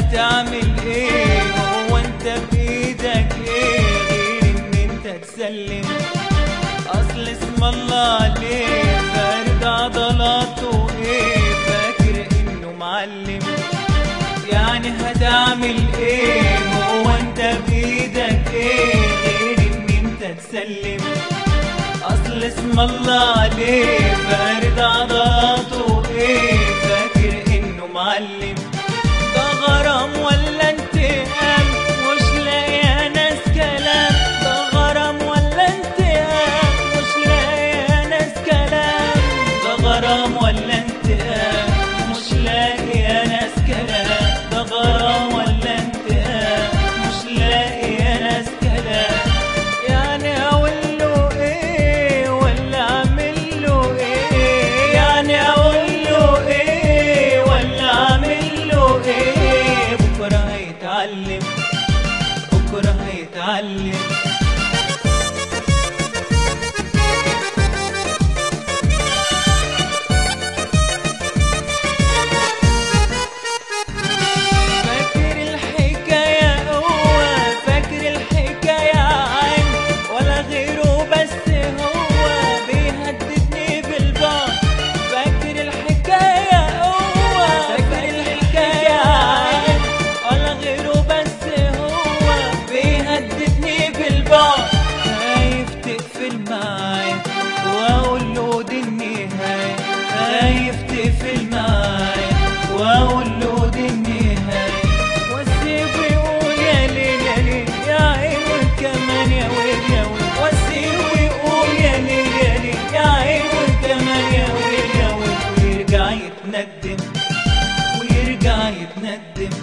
هتعمل ايه هو انت بايدك ايه غير ان انت تسلم اصل اسم الله عليه فارد عضلاته ايه فاكر انه معلم يعني هتعمل ايه هو انت بايدك ايه غير ان انت تسلم اصل اسم الله عليه فارد عضلاته ايه فاكر انه معلم ده غرام ولا انتقام مش لاقي ناس كلام ده غرام ولا انتقام مش لاقي ناس كلام ده غرام ولا انتقام مش لاقي ناس كلام ده غرام ولا انتقام مش لاقي ناس كلام يعني اقول له ايه ولا اعمل له ايه يعني اقول له ايه ولا اعمل له ايه بكره هيتعلم بكره هيتعلم فاكر الحكاية هو فاكر الحكاية عين ولا غيره بس هو بيهددني بالبعد فاكر الحكاية هو فاكر الحكاية عين ولا غيره بس هو بيهددني بالبعد خايف تقفل معايا واقول له دي النهاية خايف تقفل معايا واقول له دي النهاية واسيبه يقول يا ليل يا ليل يا عين وكمان يا ويل يا ويل واسيبه يقول يا ليل يا ليل يا عين وكمان يا ويل يا ويل ويرجع يتندم ويرجع يتندم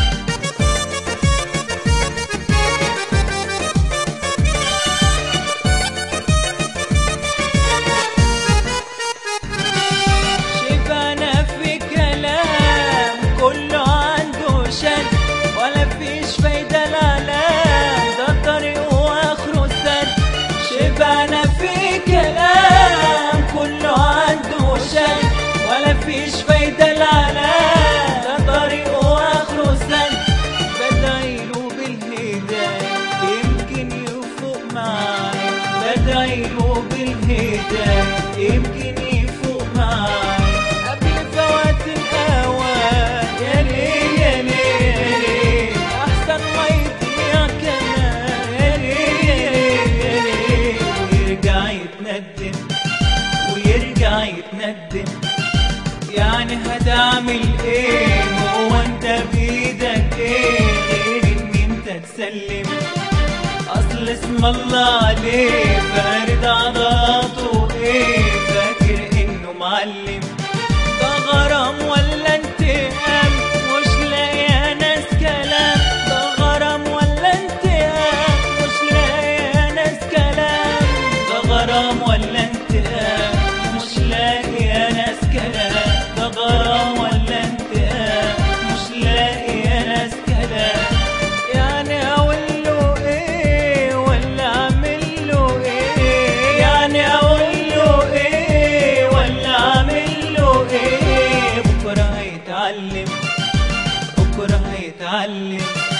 شبعنا في كلام كله عنده شن ولا فيش فايدة العلام ده طريق واخره سد شبعنا في كلام كله عنده شن ولا فيش فايدة العلام ده طريق واخره سد بدعيله بالهداية يمكن يفوق معايا بدعيله بالهداية يمكن يفوق معايا قبل فوات الأوان يا ليل يا ليل يا ليل أحسن ما يضيع كمان يا ليل يا ليل يا ليل ويرجع يتندم ويرجع يتندم يعني هتعمل ايه هو انت بايدك ايه غير ان انت تسلم اصل اسم الله عليه فارد عضلاته ايه فاكر انه معلم ده غرام ولا انتقام مش لاقي ناس كلام ده غرام ولا انتقام مش لاقي ناس كلام ده غرام ولا انتقام مش لاقي ناس كلام ده غرام ولا انتقام مش لاقي ناس كلام يعني اقول له ايه ولا اعمل له ايه يعني اقول له ايه ولا اعمل له ايه بكره هيتعلم بكره هيتعلم